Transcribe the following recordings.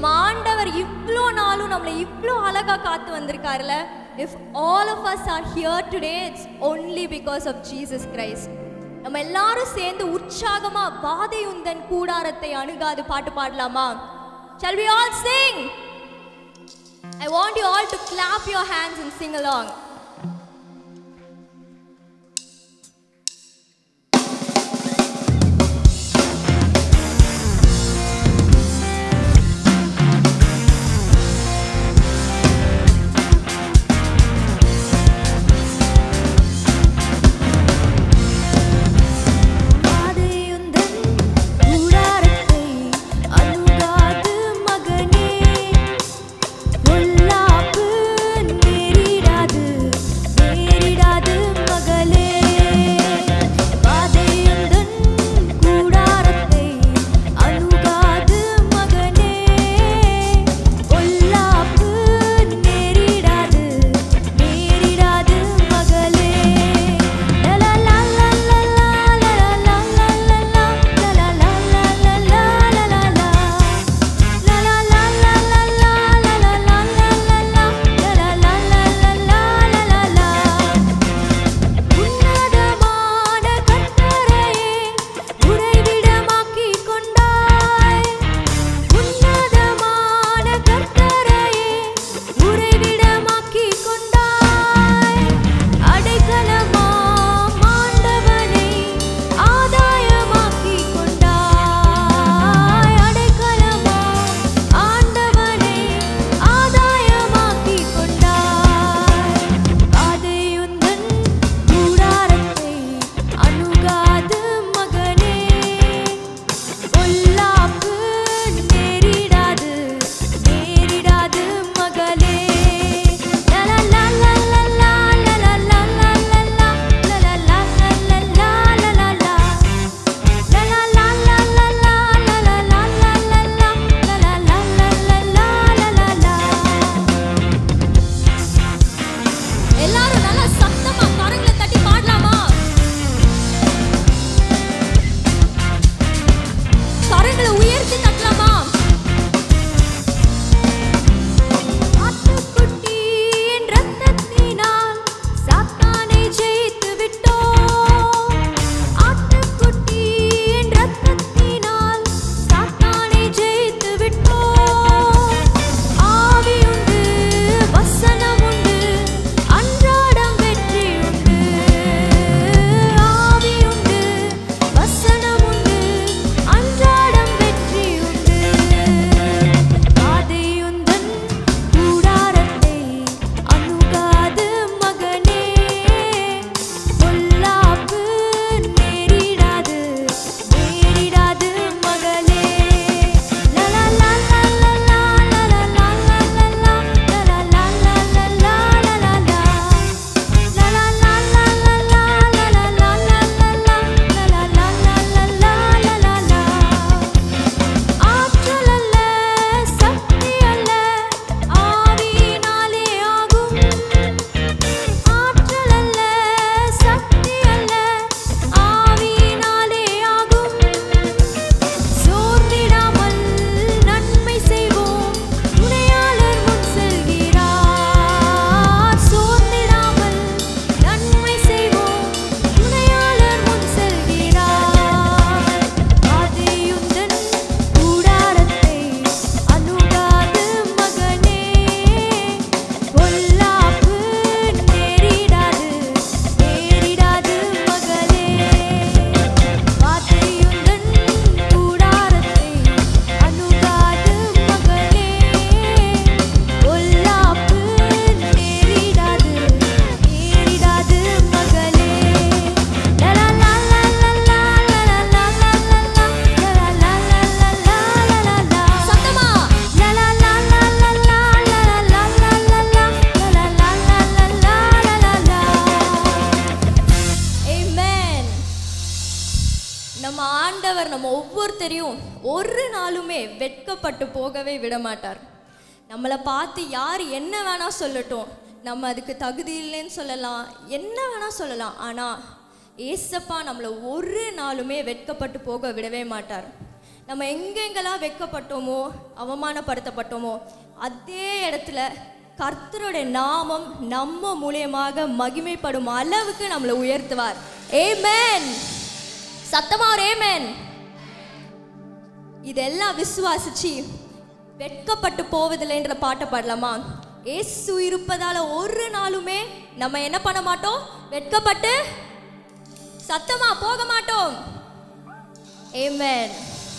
நம்ம ஆண்டவர் இவ்வளோ நாளும் நம்மளை இவ்வளோ அழகா காத்து வந்திருக்காருல if all of us are here today it's only because of Jesus Christ நம்ம எல்லாரும் சேர்ந்து உற்சாகமா வாதை உந்தன் கூடாரத்தை அணுகாது பாட்டு பாடலாமா shall we all sing i want you all to clap your hands and sing along பாதையுந்தன் கூடாரத்தை அணுகாது மகனே பொல்லாப்பு நேரிடாது நேரிடாது மகளே பாதையுந்தன் கூடாரத்தை அணுகாது மகனே பொல்லாப்பு நேரிடாது நேரிடாது மகளே லலா லா லா லா லா லலா லா லா லா லலா லா லா லா லா லலா லா லலா லா லா லா லா லலா லா லா லா லா லலா லா லா லா லா லலா உன்னதமான கர்த்தரையே உறைவிடமாக்கிக் கொண்டாய் உன்னதமான கர்த்தரையே உறைவிடமாக்கிக் கொண்டாய் அடைக்கலமாம் ஆண்டவனை ஆதாயமாக்கிக் கொண்டாய் அடைக்கலமாம் ஆண்டவனை ஆதாயமாக்கிக் கொண்டாய் பாதையுந்தன் கூடாரத்தை அணுகாது மகனே பொல்லாப்பு நேரிடாது நேரிடாது மகளே லலா லா லா லா லா லலா லா லா லா லா லலா லா லா லா லா லலா லா லலா லா லா லா லா லலா லா லா லா லா லலா லா லா லா லா லலா எல்லாரும் நல்லா சத்தமா கரங்களை தட்டி பாடலாமா கரங்களை உயர்த்தி தட்டலாமா ஆட்டுக்குட்டியின் ரத்தத்தினால் சாத்தானை ஜெயித்து விட்டோம் ஆட்டுக்குட்டியின் ரத்தத்தினால் சாத்தானை ஜெயித்து விட்டோம் ஆவி உண்டு வசனம் உண்டு அன்றாடம் வெற்றி உண்டு ஆவி உண்டு வசனம் உண்டு அன்றாடம் வெற்றி உண்டு பாதையுந்தன் கூடாரத்தை அணுகாது மகனே பொல்லாப்பு நேரிடாது நேரிடாது மகளே லலா லா லா லா லா லலா லா லா லா லா லலா லா லா லா லா லலா லா லலா லா லா லா லா லலா லா லா லா லா லலா லா லா லா லா லலா லா ஆற்றல் அல்ல சக்தி அல்ல ஆவியினாலே ஆகும் ஆற்றல் அல்ல சக்தி அல்ல ஆவியினாலே ஆகும் சோர்ந்திடாமல் நன்மை செய்வோம் துணையாளர் முன் செல்கிறார் சோர்ந்திடாமல் நன்மை செய்வோம் துணையாளர் முன் செல்கிறார் ஆதியுந்தன் கூடாரத்தை அணுகாது மகனே பொல்லாப்பு நேரிடாது நேரிடாது மகளே வார்த்தையுந்தன் கூடாரத்தை அணுகாது மகனே பொல்லாப்பு நேரிடாது நேரிடாது மகளே லலா லா லா லா லா லலா லா லா லா லா லலா லா லா லா லா லா சத்தமா லலா லா லா லா லா லலா லா லா லா லா லலா லா லா லா லா லா லா Amen. நம்ம ஆண்டவர் நம்ம ஒவ்வொருத்தரையும் ஒரு நாளுமே வெட்கப்பட்டு போகவே விட மாட்டார் நம்மளை பார்த்து யார் என்ன வேணா சொல்லட்டும் நம்ம அதுக்கு தகுதி இல்லைன்னு சொல்லலாம் என்ன வேணா சொல்லலாம் ஆனால் ஏசப்பா நம்மளை ஒரு நாளுமே வெட்கப்பட்டு போக விடவே மாட்டார் நம்ம எங்கெங்கெல்லாம் வெட்கப்பட்டோமோ அவமானப்படுத்தப்பட்டோமோ அதே இடத்துல கர்த்தருடைய நாமம் நம்ம மூலியமாக மகிமைப்படும் அளவுக்கு நம்மளை உயர்த்துவார் ஏமேன் சத்தமா ஒரு ஏமேன் இதெல்லாம் விசுவாசிச்சு வெட்கப்பட்டு போவதில்லைன்ற பாட்டை பாடலாமா ஏசு இருப்பதால ஒரு நாளுமே நம்ம என்ன பண்ண மாட்டோம் வெட்கப்பட்டு சத்தமா போக மாட்டோம் ஏமேன்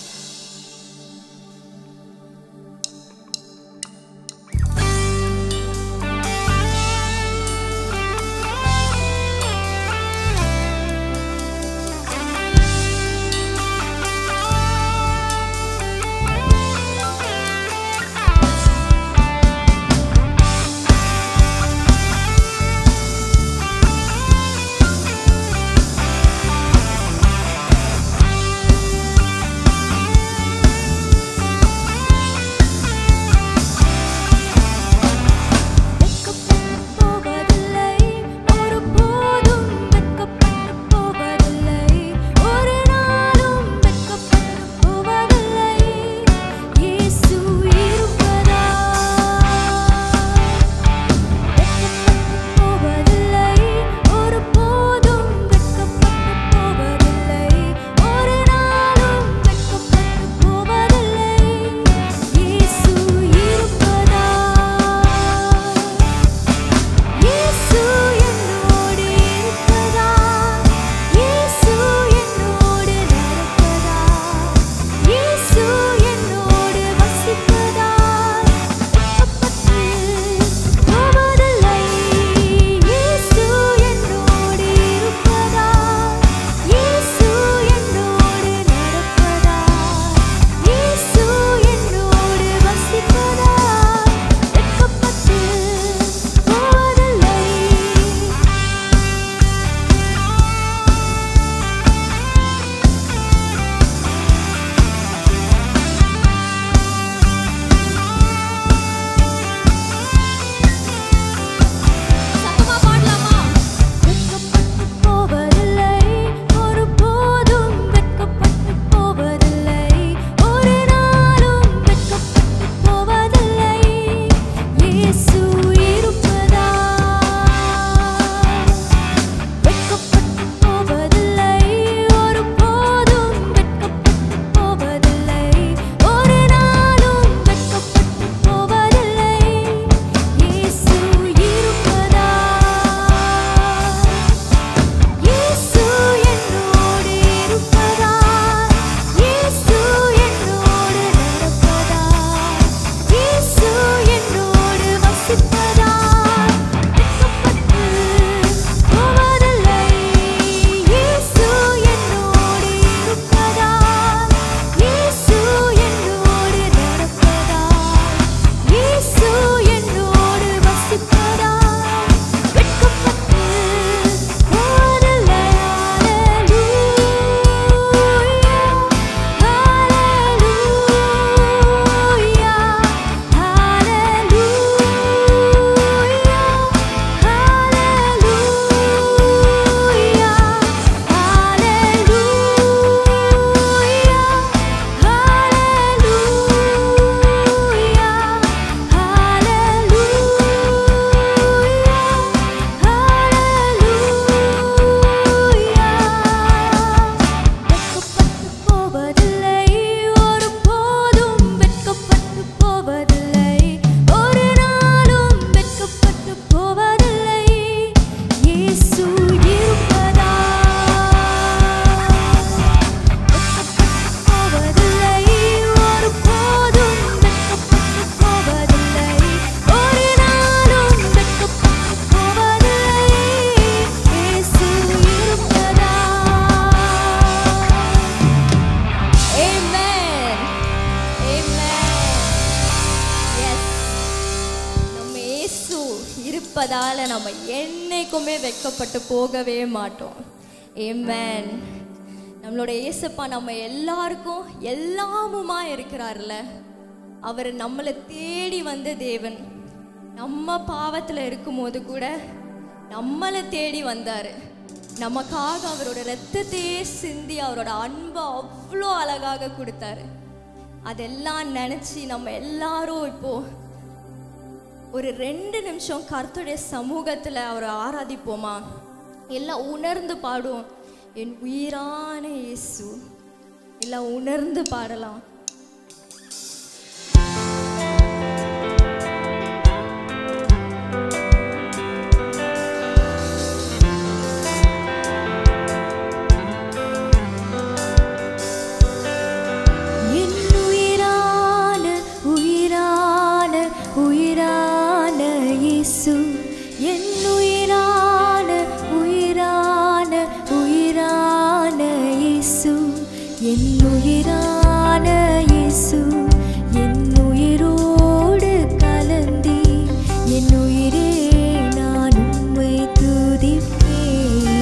இருப்பதால நம்ம என்னைக்குமே வெட்கப்பட்டு போகவே மாட்டோம் ஏமேன் நம்மளோட இயேசப்பா நம்ம எல்லாருக்கும் எல்லாமுமா இருக்கிறார்ல அவர் நம்மளை தேடி வந்த தேவன் நம்ம பாவத்தில் இருக்கும்போது கூட நம்மளை தேடி வந்தார் நமக்காக அவரோட ரத்தத்தையே சிந்தி அவரோட அன்பை அவ்வளோ அழகாக கொடுத்தாரு அதெல்லாம் நினச்சி நம்ம எல்லாரும் இப்போ ஒரு ரெண்டு நிமிஷம் கர்த்தருடைய சமூகத்தில் அவரை ஆராதிப்போமா எல்லாம் உணர்ந்து பாடுவோம் என் உயிரான இயேசு எல்லாம் உணர்ந்து பாடலாம் என் உயிரான உயிரான உயிரான இயேசு என் உயிரான உயிரான உயிரான இயேசு என் உயிரான இயேசு என் உயிரோடு கலந்தி என் உயிரே நான் உம்மை துதிப்பேன்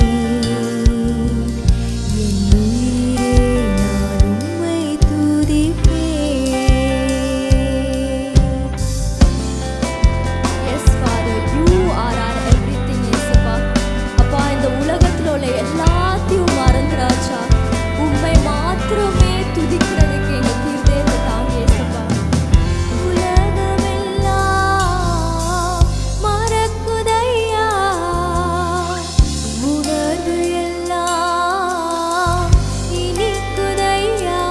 என் உயிரே நான் உம்மை துதிப்பேன் yes father you are are everything இயேசுப்பா அப்பா இந்த உலகத்தில் உள்ள எல்லாத்தையும் மறந்துராச்சா உண்மை மாத்திரமே துதிக்கிறதுக்கு எங்கள் தீர்த்தேவை தாங்க இயேசுப்பா உலகமெல்லாம் மறக்குதையா உணர்வு எல்லாம் இனிக்குதையா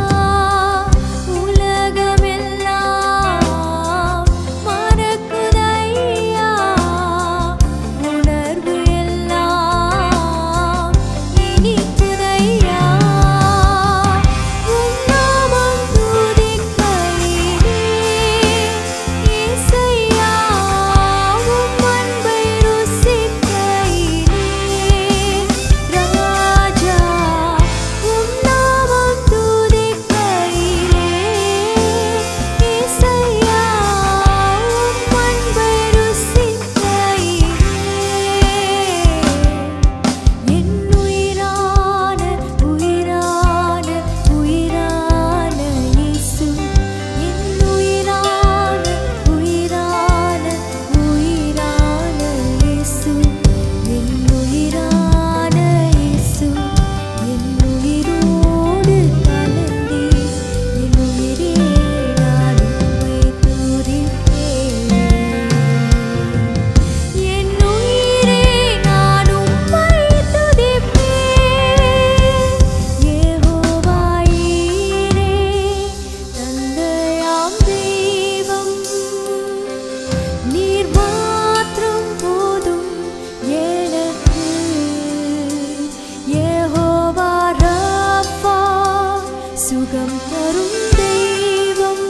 உலகமெல்லாம் மறக்குதையா உணர்வு எல்லாம் இனிக்குதையா உன்னாமம் துதிக்கையிலே இசையா உம் அன்பை ருசிக்கையிலே ராஜா உம் நாமம் துதிக்கையிலே இசையா உம் அன்பை ருசிக்கையிலே என் உயிரான உயிரான உயிரான இயேசு என் உயிரான உயிரான உயிரான இயேசு என் உயிரான இயேசு என் உயிரோடு கலந்தி என் உயிரே நான் உம்மை துதிப்பேன் என் உயிரே நான் உம்மை துதிப்பேன் யெகோவா ஈரே தந்தையாம் தெய்வம் நீர் மாத்திரம் போதும் எனக்கு யெகோவா ரப்பா சுகம் தரும் தெய்வம்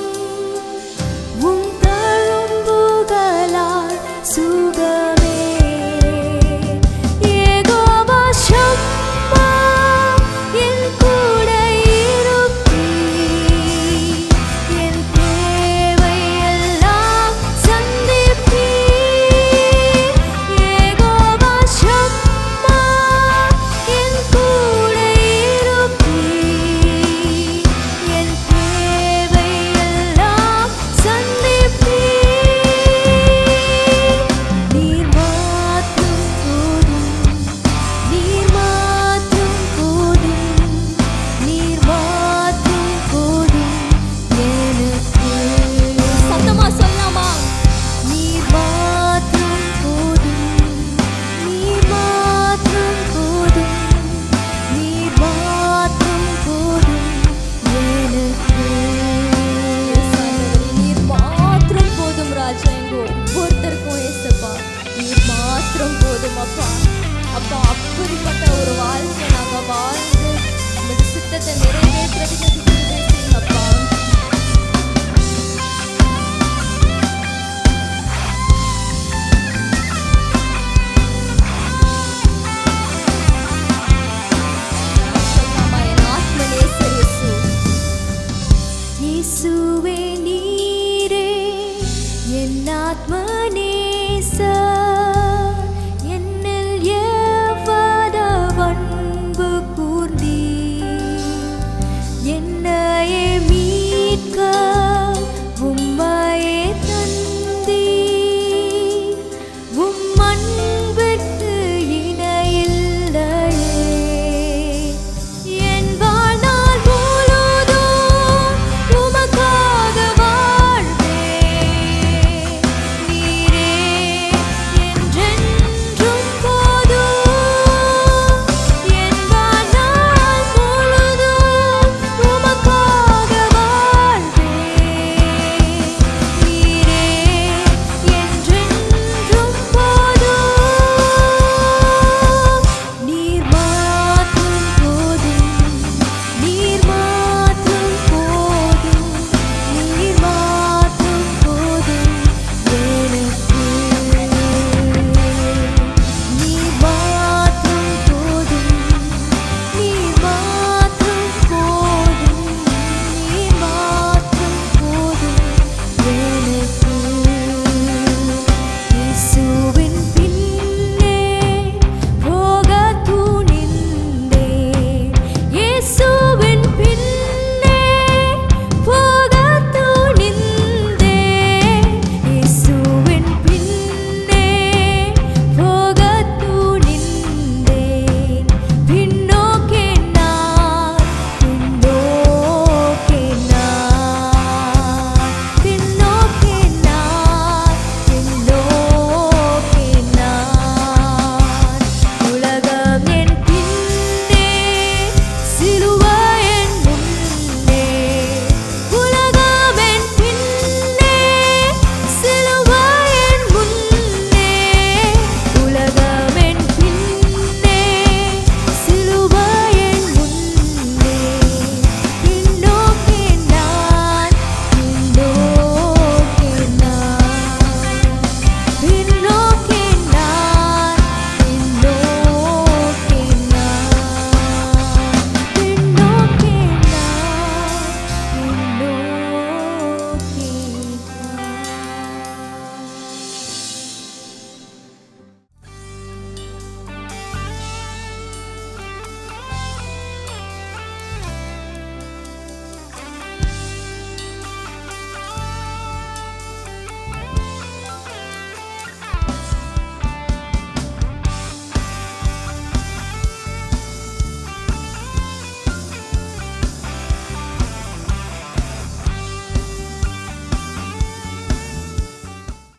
உம் தழும்புகளால் சுகமே யெகோவா ஷம்மா என் கூட இருப்பீர் என் தேவையெல்லாம் சந்திப்பீர் யெகோவா ஷம்மா என் கூட இருப்பீர் என் தேவையெல்லாம் சந்திப்பீர் நீர் மாற்றும் போதும் நீர் மாற்றும் போதும் நீர் மாற்றும் போதும் எனக்கு சத்தமா சொல்லலாமா நீர் மாற்றும் போதும் நீர் மாற்றும் போதும் நீர் மாற்றும் போதும் எனக்கு நீர் மாத்திரம் போதும் ராஜா எங்க ஒவ்வொருத்தருக்கும் ஏசப்பா நீர் மாத்திரம் போதும் அப்பா அப்பா அப்படிப்பட்ட ஒரு வாழ்க்கை நாங்க வாழ்ந்து உங்களுடைய சித்தத்தை நிறைவேற்றுறதுக்கு கிருபை செய்யுங்கப்பா சொல்லலாமா என் ஆத்ம நேசர் இயேசு இயேசுவே நீரே என் ஆத்ம